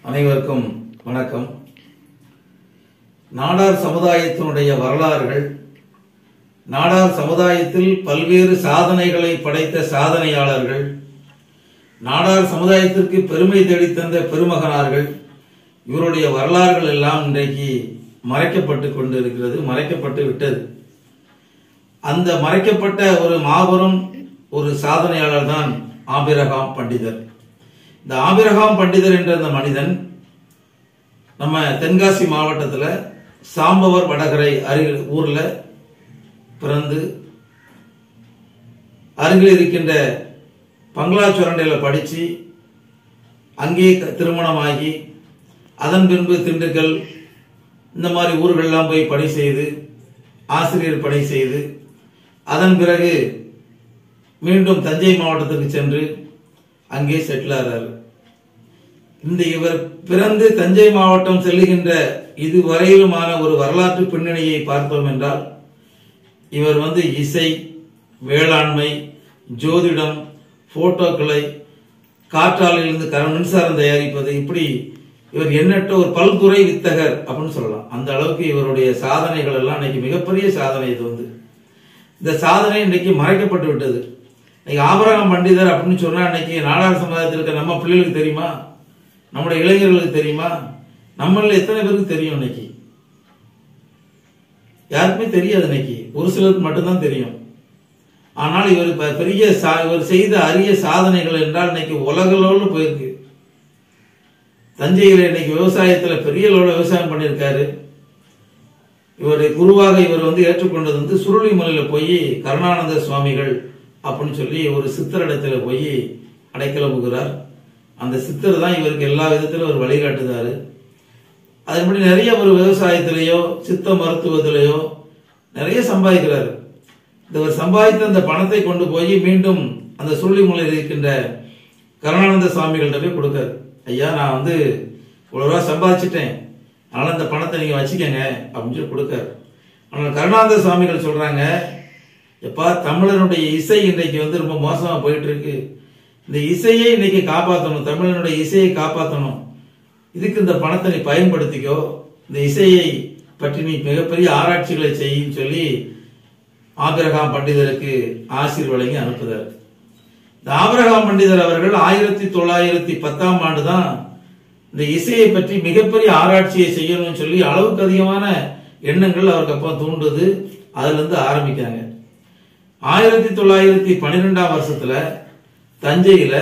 அனைவருக்கும் வணக்கம் நாடார் சமுதாயத்தினுடைய வரலாறுகள் நாடார் சமுதாயத்தில் பல்வேறு சாதனைகளை படைத்த சாதனையாளர்கள் நாடார் சமுதாயத்திற்கு பெருமை தேடித்தந்த பெருமகனார்கள் இவருடைய வரலாறுகள் எல்லாம் இன்றைக்கு மறைக்கப்பட்டு கொண்டு இருக்கிறது மறைக்கப்பட்டு விட்டது அந்த மறைக்கப்பட்ட ஒரு மாபெரும் ஒரு சாதனையாளர் தான் ஆபிரகாம் பண்டிதர் இந்த ஆபிரகாம் பண்டிதர் என்ற அந்த மனிதன் நம்ம தென்காசி மாவட்டத்தில் சாம்பவர் வடகரை அருகில் ஊர்ல பிறந்து அருகில் இருக்கின்ற பங்களா சுரண்டையில் படித்து அங்கேயே க- திருமணமாகி அதன் பின்பு திண்டுக்கல் இந்த மாதிரி ஊர்கள்லாம் போய் பணி செய்து ஆசிரியர் பணி செய்து அதன் பிறகு மீண்டும் தஞ்சை மாவட்டத்துக்கு சென்று அங்கே செட்டில் ஆகிறார் இந்த இவர் பிறந்து தஞ்சை மாவட்டம் செல்லுகின்ற இதுவரையிலுமான ஒரு வரலாற்று பின்னணியை பார்த்தோம் என்றால் இவர் வந்து இசை வேளாண்மை ஜோதிடம் போட்டோக்களை காற்றாலையிலிருந்து கர மின்சாரம் தயாரிப்பது இப்படி இவர் எண்ணற்ற ஒரு பல்துறை வித்தகர் அப்படின்னு சொல்லலாம் அந்த அளவுக்கு இவருடைய சாதனைகள் எல்லாம் இன்னைக்கு மிகப்பெரிய சாதனை இது வந்து இந்த சாதனை இன்னைக்கு மறைக்கப்பட்டு விட்டது இன்னைக்கு ஆபரகம் பண்டிதர் அப்படின்னு சொன்னா இன்னைக்கு நாடார் சமுதாயத்தில் இருக்க நம்ம பிள்ளைகளுக்கு தெரியுமா நம்முடைய இளைஞர்களுக்கு தெரியுமா நம்மள எத்தனை பேருக்கு தெரியும் இன்னைக்கு யாருக்குமே தெரியாது இன்னைக்கு ஒரு சிலருக்கு மட்டும்தான் தெரியும் ஆனால் இவர் இப்ப பெரிய சா- இவர் செய்த அரிய சாதனைகள் என்றால் இன்னைக்கு உலகளவுல போயிருக்கு தஞ்சையில் இன்னைக்கு விவசாயத்துல பெரிய அளவுல விவசாயம் பண்ணியிருக்காரு இவருடைய குருவாக இவர் வந்து ஏற்றுக்கொண்டது வந்து சுருளிமலையில போய் கருணானந்த சுவாமிகள் அப்படின்னு சொல்லி ஒரு சித்தரிடத்துல போய் அடைக்கலம் புகிறார் அந்த சித்தர் தான் இவருக்கு எல்லா விதத்திலும் ஒரு வழிகாட்டுதாரு அதன்படி நிறைய ஒரு விவசாயத்திலேயோ சித்த மருத்துவத்திலேயோ நிறைய சம்பாதிக்கிறார் இந்த ஒரு சம்பாதித்த அந்த பணத்தை கொண்டு போய் மீண்டும் அந்த சுருளிமலையில் இருக்கின்ற கருணானந்த சுவாமிகள்ட்ட போய் கொடுக்காரு ஐயா நான் வந்து இவ்வளவு ரூபா சம்பாதிச்சிட்டேன் அதனால இந்த பணத்தை நீங்க வச்சுக்கங்க அப்படின்னு சொல்லி கொடுக்காரு ஆனால் கருணானந்த சுவாமிகள் சொல்றாங்க எப்பா தமிழனுடைய இசை இன்றைக்கு வந்து ரொம்ப மோசமா போயிட்டு இருக்கு இந்த இசையை இன்னைக்கு காப்பாற்றணும் தமிழனுடைய இசையை காப்பாற்றணும் இதுக்கு இந்த பணத்தை நீ பயன்படுத்திக்கோ இந்த இசையை பற்றி நீ மிகப்பெரிய ஆராய்ச்சிகளை செய்யின்னு சொல்லி ஆபிரகாம் பண்டிதருக்கு ஆசீர் வழங்கி அனுப்புதார் இந்த ஆபிரகாம் பண்டிதர் அவர்கள் ஆயிரத்தி தொள்ளாயிரத்தி பத்தாம் ஆண்டு தான் இந்த இசையை பற்றி மிகப்பெரிய ஆராய்ச்சியை செய்யணும்னு சொல்லி அளவுக்கு அதிகமான எண்ணங்கள் அவருக்கு அப்போ தூண்டுது அதுல இருந்து ஆரம்பிக்காங்க ஆயிரத்தி தொள்ளாயிரத்தி பன்னிரெண்டாம் வருஷத்துல தஞ்சையில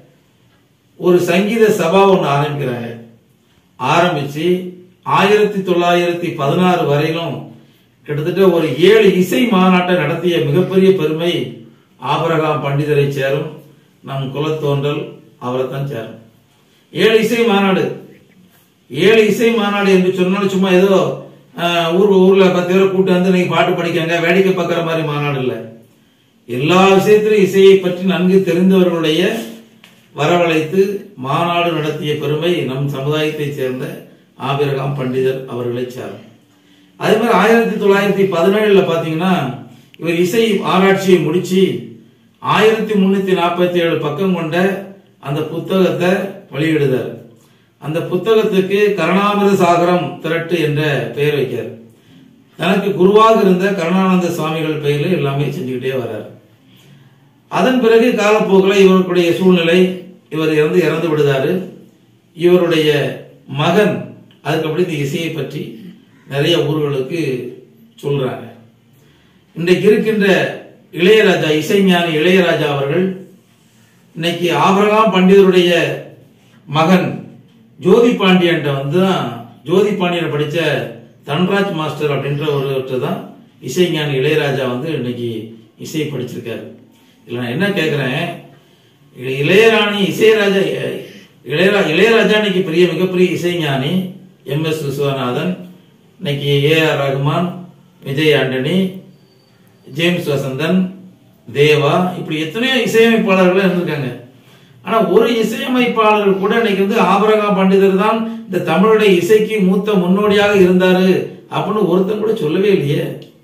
ஒரு சங்கீத சபா ஒன்று ஆரம்பிக்கிறாங்க ஆரம்பிச்சு ஆயிரத்தி தொள்ளாயிரத்தி பதினாறு வரையிலும் கிட்டத்தட்ட ஒரு ஏழு இசை மாநாட்டை நடத்திய மிகப்பெரிய பெருமை ஆபரகாம் பண்டிதரை சேரும் நம் குலத்தோன்றல் அவரைத்தான் சேரும் ஏழு இசை மாநாடு ஏழு இசை மாநாடு என்று சொன்னாலும் சும்மா ஏதோ ஆஹ், ஊர் ஊர்ல பத்து பேரை கூட்டு வந்து நீங்க பாட்டு படிக்கங்க வேடிக்கை பார்க்குற மாதிரி மாநாடு இல்லை எல்லா விஷயத்திலும் இசையை பற்றி நன்கு தெரிந்தவர்களுடைய வரவழைத்து மாநாடு நடத்திய பெருமை நம் சமுதாயத்தைச் சேர்ந்த ஆபிரகாம் பண்டிதர் அவர்களை சாரும் அதே மாதிரி ஆயிரத்தி தொள்ளாயிரத்தி பதினேழுல பாத்தீங்கன்னா இவர் இசை ஆராய்ச்சியை முடிச்சு ஆயிரத்தி முன்னூத்தி நாற்பத்தி ஏழு பக்கம் கொண்ட அந்த புத்தகத்தை வெளியிடுதார் அந்த புத்தகத்துக்கு கருணாமிர சாகரம் திரட்டு என்ற பெயர் வைக்கிறார் தனக்கு குருவாக இருந்த கருணானந்த சுவாமிகள் பெயரில் எல்லாமே செஞ்சுக்கிட்டே வர்றார் அதன் பிறகு காலப்போக்கில் இவருடைய சூழ்நிலை இவர் இறந்து இறந்து விடுதாரு இவருடைய மகன் அதுக்கப்புறம் இந்த இசையை பற்றி நிறைய ஊர்களுக்கு சொல்றாங்க இன்றைக்கு இருக்கின்ற இளையராஜா இசைஞானி இளையராஜா அவர்கள் இன்னைக்கு ஆபிரகாம் பண்டிதருடைய மகன் ஜோதி பாண்டியன்ட்ட வந்து தான் ஜோதி பாண்டியனை படிச்ச தன்ராஜ் மாஸ்டர் அப்படின்ற ஒருவர்கிட்ட தான் இசைஞானி இளையராஜா வந்து இன்னைக்கு இசை படிச்சிருக்காரு இதுல நான் என்ன கேட்கிறேன் இ- இளையராணி இசைராஜா இளையரா இளையராஜா இன்னைக்கு பெரிய மிகப்பெரிய இசைஞானி எம் எஸ் விஸ்வநாதன் இன்னைக்கு A R Rahman Vijay Antony James Vasanthan Deva இப்படி எத்தனையோ இசையமைப்பாளர்கள் இருந்திருக்காங்க ஆனா ஒரு இசையமைப்பாளர் கூட இன்னைக்கு வந்து ஆபரகாம் பண்டிதர் தான் இந்த தமிழுடைய இசைக்கு மூத்த முன்னோடியாக இருந்தாரு அப்படின்னு ஒருத்தன் கூட சொல்லவே இல்லையே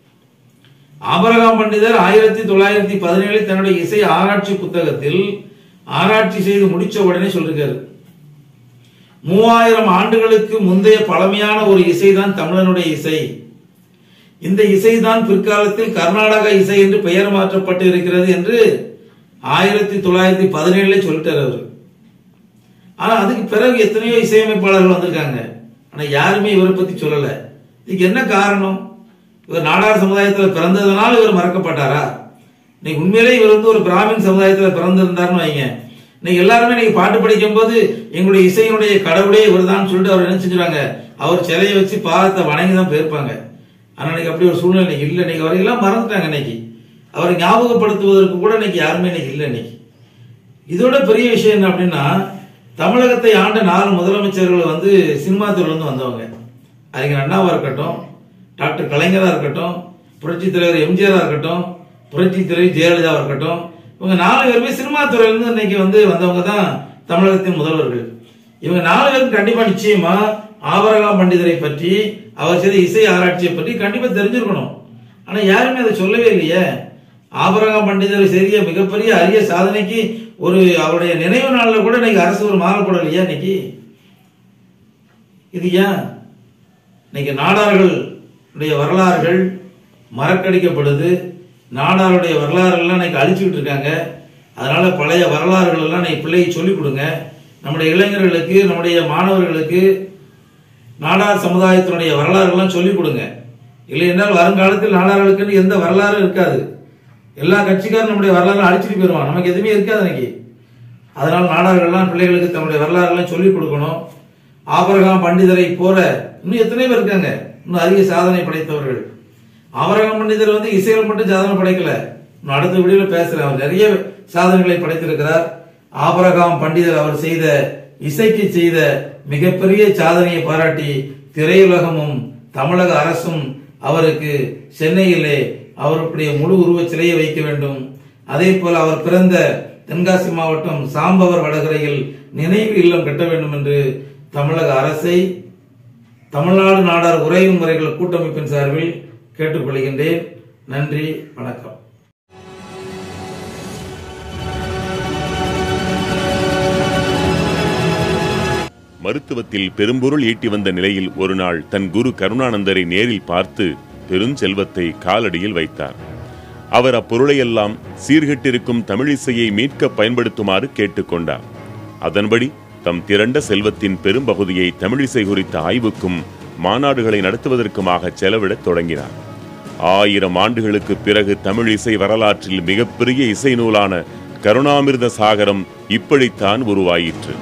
ஆபரகாம் பண்டிதர் ஆயிரத்தி தொள்ளாயிரத்தி பதினேழில் தன்னுடைய இசை ஆராய்ச்சி புத்தகத்தில் ஆராய்ச்சி செய்து முடிச்ச உடனே சொல்லிருக்காரு மூவாயிரம் ஆண்டுகளுக்கு முந்தைய பழமையான ஒரு இசைதான் தமிழனுடைய இசை இந்த இசைதான் பிற்காலத்தில் கர்நாடக இசை என்று பெயர் மாற்றப்பட்டு இருக்கிறது என்று ஆயிரத்தி தொள்ளாயிரத்தி பதினேழுல சொல்லிட்டார் அவர் ஆனா அதுக்கு பிறகு எத்தனையோ இசையமைப்பாளர்கள் வந்திருக்காங்க ஆனா யாருமே இவரை பத்தி சொல்லல இதுக்கு என்ன காரணம் இவர் நாடார் சமுதாயத்தில் பிறந்ததுனால இவர் மறக்கப்பட்டாரா இன்னைக்கு உண்மையிலே இவர் வந்து ஒரு பிராமின் சமுதாயத்தில் பிறந்திருந்தாருன்னு வைங்க இன்னைக்கு எல்லாருமே நீங்க பாட்டு படிக்கும் போது எங்களுடைய இசையினுடைய கடவுளே இவர் தான் சொல்லிட்டு அவர் என்ன செஞ்சுறாங்க அவர் சிலையை வச்சு பாதத்தை வணங்கி தான் போயிருப்பாங்க ஆனா இன்னைக்கு அப்படி ஒரு சூழ்நிலை இன்னைக்கு இல்லை இன்னைக்கு அவரை எல்லாம் மறந்துட்டாங்க இன்னைக்கு அவரை ஞாபகப்படுத்துவதற்கு கூட இன்னைக்கு யாருமே இன்னைக்கு இல்லை இன்னைக்கு இதோட பெரிய விஷயம் என்ன அப்படின்னா தமிழகத்தை ஆண்ட நாலு முதலமைச்சர்கள் வந்து சினிமா துறையிலிருந்து வந்தவங்க அறிஞர் அண்ணாவா இருக்கட்டும் டாக்டர் கலைஞரா இருக்கட்டும் புரட்சி தலைவர் எம்ஜிஆரா இருக்கட்டும் புரட்சி தலைவர் ஜெயலலிதா இருக்கட்டும் இவங்க நாலு பேருமே சினிமா துறையிலிருந்து இன்னைக்கு வந்து வந்தவங்க தான் தமிழகத்தின் முதல்வர்கள் இவங்க நாலு பேரும் கண்டிப்பா நிச்சயமா ஆபரகாம் பண்டிதரை பற்றி அவர் செய்த இசை ஆராய்ச்சியை பற்றி கண்டிப்பா தெரிஞ்சிருக்கணும் ஆனா யாருமே அதை சொல்லவே இல்லையே ஆபரகாம் பண்டிதர் செய்ய மிகப்பெரிய அரிய சாதனைக்கு ஒரு அவருடைய நினைவு நாளில் கூட இன்னைக்கு அரசு ஒரு மாலை போடலையா இன்னைக்கு இது ஏன் இன்னைக்கு நாடார்களுடைய வரலாறுகள் மறக்கடிக்கப்படுது நாடாருடைய வரலாறுகள்லாம் இன்னைக்கு அழிச்சுக்கிட்டு இருக்காங்க அதனால பழைய வரலாறுகள் எல்லாம் இன்னைக்கு பிள்ளைக்கு சொல்லிக் கொடுங்க நம்முடைய இளைஞர்களுக்கு நம்முடைய மாணவர்களுக்கு நாடார் சமுதாயத்தினுடைய வரலாறுகள்லாம் சொல்லிக் கொடுங்க இல்லை என்றால் வருங்காலத்தில் நாடார்களுக்குன்னு எந்த வரலாறும் இருக்காது எல்லா கட்சிக்காரும் நம்முடைய வரலாறு அழிச்சிட்டு போயிடுவான் நமக்கு எதுவுமே இருக்காது இன்னைக்கு அதனால் நாடார்கள்லாம் பிள்ளைகளுக்கு தன்னுடைய வரலாறுலாம் சொல்லிக் கொடுக்கணும் ஆபரகாம் பண்டிதரை போல இன்னும் எத்தனை பேர் இருக்காங்க இன்னும் அதிக சாதனை படைத்தவர்கள் ஆபரகாம் பண்டிதர் வந்து இசையில் மட்டும் சாதனை படைக்கல இன்னும் அடுத்த வீடியோல பேசுறேன் அவர் நிறைய சாதனைகளை படைத்திருக்கிறார் ஆபரகாம் பண்டிதர் அவர் செய்த இசைக்கு செய்த மிகப்பெரிய சாதனையை பாராட்டி திரையுலகமும் தமிழக அரசும் அவருக்கு சென்னையிலே அவருடைய முழு உருவச் சிலையை வைக்க வேண்டும் அதே போல அவர் பிறந்த தென்காசி மாவட்டம் சாம்பவர் வடகரையில் நினைவு இல்லம் கட்ட வேண்டும் என்று தமிழக அரசை தமிழ்நாடு நாடார் உறையும் முறைகள் கூட்டமைப்பின் சார்பில் கேட்டுக்கொள்கின்றேன் நன்றி வணக்கம் மருத்துவத்தில் பெரும்பொருள் ஈட்டி வந்த நிலையில் ஒரு நாள் தன் குரு கருணானந்தரை நேரில் பார்த்து பெருஞ்செல்வத்தை காலடியில் வைத்தார் அவர் அப்பொருளையெல்லாம் சீர்கெட்டிருக்கும் தமிழிசையை மீட்க பயன்படுத்துமாறு கேட்டுக்கொண்டார் அதன்படி தம் திரண்ட செல்வத்தின் பெரும்பகுதியை தமிழிசை குறித்த ஆய்வுக்கும் மாநாடுகளை நடத்துவதற்குமாக செலவிடத் தொடங்கினார் ஆயிரம் ஆண்டுகளுக்கு பிறகு தமிழ் இசை வரலாற்றில் மிகப்பெரிய இசை நூலான கருணாமிர்த சாகரம் இப்படித்தான் உருவாயிற்று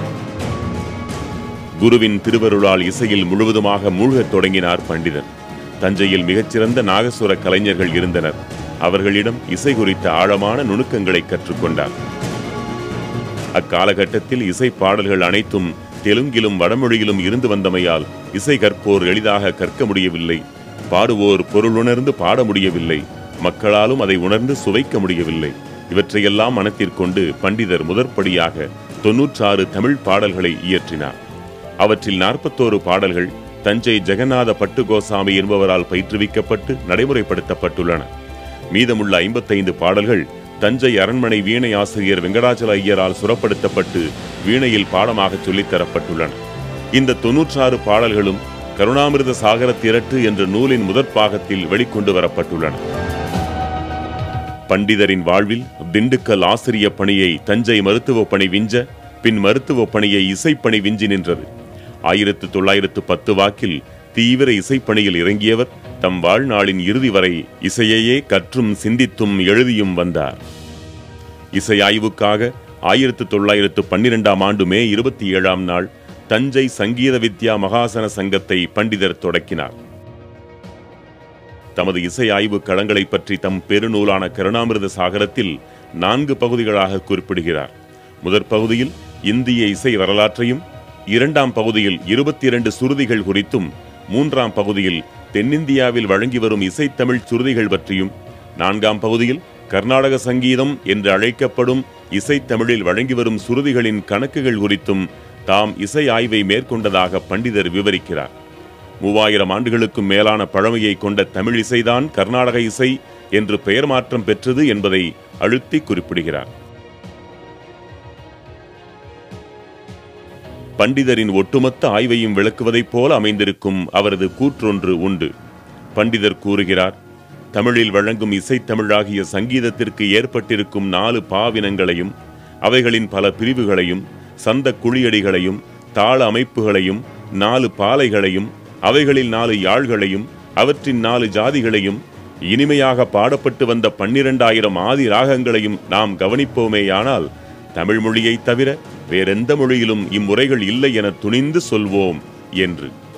குருவின் திருவருளால் இசையில் முழுவதுமாக மூழ்கத் தொடங்கினார் பண்டிதர் தஞ்சையில் மிகச்சிறந்த நாகசுர கலைஞர்கள் இருந்தனர் அவர்களிடம் இசை குறித்த ஆழமான நுணுக்கங்களை கற்றுக்கொண்டார் அக்காலகட்டத்தில் இசை பாடல்கள் அனைத்தும் தெலுங்கிலும் வடமொழியிலும் இருந்து வந்தமையால் இசை கற்போர் எளிதாக கற்க முடியவில்லை பாடுவோர் பொருளுணர்ந்து பாட முடியவில்லை மக்களாலும் அதை உணர்ந்து சுவைக்க முடியவில்லை இவற்றையெல்லாம் மனத்திற்கொண்டு பண்டிதர் முதற்படியாக தொன்னூற்றாறு தமிழ் பாடல்களை இயற்றினார் அவற்றில் நாற்பத்தோரு பாடல்கள் தஞ்சை ஜெகநாத பட்டுகோசாமி என்பவரால் பயிற்றுவிக்கப்பட்டு நடைமுறைப்படுத்தப்பட்டுள்ளன மீதமுள்ள ஐம்பத்தைந்து பாடல்கள் தஞ்சை அரண்மனை வீணை ஆசிரியர் வெங்கடாச்சல ஐயரால் சுரப்படுத்தப்பட்டு வீணையில் பாடமாக சொல்லித் தரப்பட்டுள்ளன இந்த தொன்னூற்றாறு பாடல்களும் கருணாமிர்த சாகர திரட்டு என்ற நூலின் முதற் பாகத்தில் வெளிக்கொண்டு வரப்பட்டுள்ளன பண்டிதரின் வாழ்வில் திண்டுக்கல் ஆசிரிய பணியை தஞ்சை மருத்துவ பணி விஞ்ச பின் மருத்துவ பணியை இசைப்பணி விஞ்சி நின்றது ஆயிரத்து தொள்ளாயிரத்து பத்து வாக்கில் தீவிர இசைப்பணியில் இறங்கியவர் தம் வாழ்நாளின் இறுதி வரை இசையையே கற்றும் சிந்தித்தும் எழுதியும் வந்தார் இசை ஆய்வுக்காக ஆயிரத்து தொள்ளாயிரத்து பன்னிரெண்டாம் ஆண்டு மே இருபத்தி ஏழாம் நாள் தஞ்சை சங்கீத வித்யா மகாசன சங்கத்தை பண்டிதர் தொடக்கினார் தமது இசை ஆய்வு களங்களை பற்றி தம் பெருநூலான கருணாமிர்த சாகரத்தில் நான்கு பகுதிகளாக குறிப்பிடுகிறார் முதற் பகுதியில் இந்திய இசை வரலாற்றையும் இரண்டாம் பகுதியில் இருபத்தி இரண்டு சுருதிகள் குறித்தும் மூன்றாம் பகுதியில் தென்னிந்தியாவில் வழங்கி வரும் இசைத்தமிழ் சுருதிகள் பற்றியும் நான்காம் பகுதியில் கர்நாடக சங்கீதம் என்று அழைக்கப்படும் இசைத்தமிழில் வழங்கி வரும் சுருதிகளின் கணக்குகள் குறித்தும் தாம் இசை ஆய்வை மேற்கொண்டதாக பண்டிதர் விவரிக்கிறார் மூவாயிரம் ஆண்டுகளுக்கும் மேலான பழமையை கொண்ட தமிழ் இசைதான் கர்நாடக இசை என்று பெயர் மாற்றம் பெற்றது என்பதை அழுத்தி குறிப்பிடுகிறார் பண்டிதரின் ஒட்டுமொத்த ஆய்வையும் விளக்குவதைப் போல அமைந்திருக்கும் அவரது கூற்றொன்று உண்டு பண்டிதர் கூறுகிறார் தமிழில் வழங்கும் இசைத்தமிழாகிய சங்கீதத்திற்கு ஏற்பட்டிருக்கும் நாலு பாவினங்களையும் அவைகளின் பல பிரிவுகளையும் சந்த குழியடிகளையும் தாள அமைப்புகளையும் நாலு பாலைகளையும் அவைகளில் நாலு யாழ்களையும் அவற்றின் நாலு ஜாதிகளையும் இனிமையாக பாடப்பட்டு வந்த பன்னிரண்டாயிரம் ஆதி ராகங்களையும் நாம் கவனிப்போமேயானால் தமிழ் மொழியைத் தவிர வேறெந்த மொழியிலும் இம்முறைகள் இல்லை என துணிந்து சொல்வோம் என்று